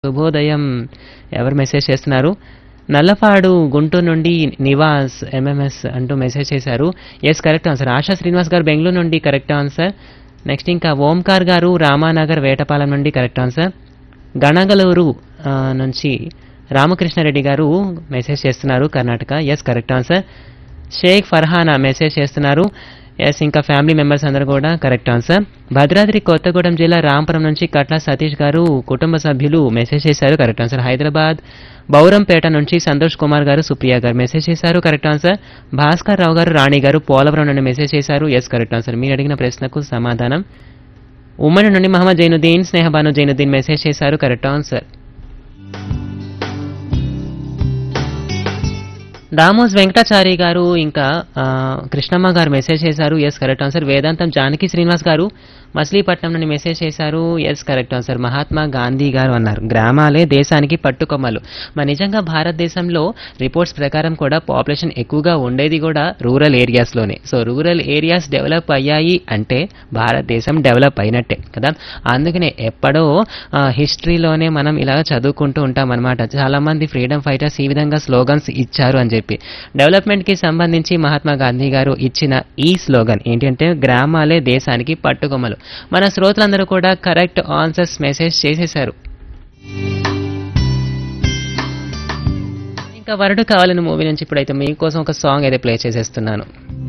శుభోదయం ఎవరు మెసేజ్ చేస్తున్నారు నల్లపాడు గుంటూరు నుండి నివాస్ ఎంఎంఎస్ అంటూ మెసేజ్ చేశారు yes correct answer Asha Srinivas గారు బెంగళూరు నుండి కరెక్ట్ ఆన్సర్ నెక్స్ట్ ఇంకా ఓంకార్ గారు రామానగర్ వేటపాలెం నుండి కరెక్ట్ ఆన్సర్ గణగలూరు ఆ, నుంచి రామకృష్ణారెడ్డి గారు మెసేజ్ చేస్తున్నారు Karnataka yes correct answer Sheikh Farhana message చేస్తున్నారు ఎస్ ఇంకా ఫ్యామిలీ మెంబర్స్ అందరూ కూడా కరెక్ట్ ఆన్సర్ భద్రాద్రి కొత్తగూడెం జిల్లా రాంపురం నుంచి కట్ల సతీష్ గారు కుటుంబ సభ్యులు మెసేజ్ చేశారు కరెక్ట్ ఆన్సర్ హైదరాబాద్ బౌరంపేట నుంచి సంతోష్ కుమార్ గారు సుప్రియ గారు మెసేజ్ చేశారు కరెక్ట్ ఆన్సర్ భాస్కర్ రావు గారు రాణి గారు పోలవరం నుండి మెసేజ్ చేశారు ఎస్ కరెక్ట్ ఆన్సర్ మీరు అడిగిన ప్రశ్నకు సమాధానం ఉమ్మడి నుండి మహమ్మద్ జైనుద్దీన్ స్నేహబాను జైనుద్దీన్ మెసేజ్ చేశారు కరెక్ట్ ఆన్సర్ దామోస్ వెంకటాచారి గారు ఇంకా ఆ, కృష్ణమ్మ గారు మెసేజ్ చేశారు ఎస్ కరెక్ట్ ఆన్సర్ వేదాంతం జానకి శ్రీనివాస్ గారు మచిలీపట్నం నుండి మెసేజ్ చేశారు yes correct answer Mahatma Gandhi గారు అన్నారు గ్రామాలే దేశానికి పట్టుకొమ్మలు మరి నిజంగా భారతదేశంలో రిపోర్ట్స్ ప్రకారం కూడా పాపులేషన్ ఎక్కువగా ఉండేది కూడా రూరల్ ఏరియాస్లోనే సో రూరల్ ఏరియాస్ డెవలప్ అయ్యాయి అంటే భారతదేశం డెవలప్ అయినట్టే కదా అందుకనే ఎప్పుడో హిస్టరీలోనే మనం ఇలా చదువుకుంటూ ఉంటాం అనమాట చాలామంది ఫ్రీడమ్ ఫైటర్స్ ఈ విధంగా స్లోగన్స్ ఇచ్చారు అని చెప్పి డెవలప్మెంట్కి సంబంధించి మహాత్మా గాంధీ గారు ఇచ్చిన ఈ స్లోగన్ ఏంటంటే గ్రామాలే దేశానికి పట్టుకొమ్మలు మన శ్రోతలందరూ కూడా కరెక్ట్ ఆన్సర్స్ మెసేజ్ చేసేశారు ఇంకా వరుడు కావాలని మూవీ నుంచి ఇప్పుడైతే మీకోసం ఒక సాంగ్ అయితే ప్లే చేసేస్తున్నాను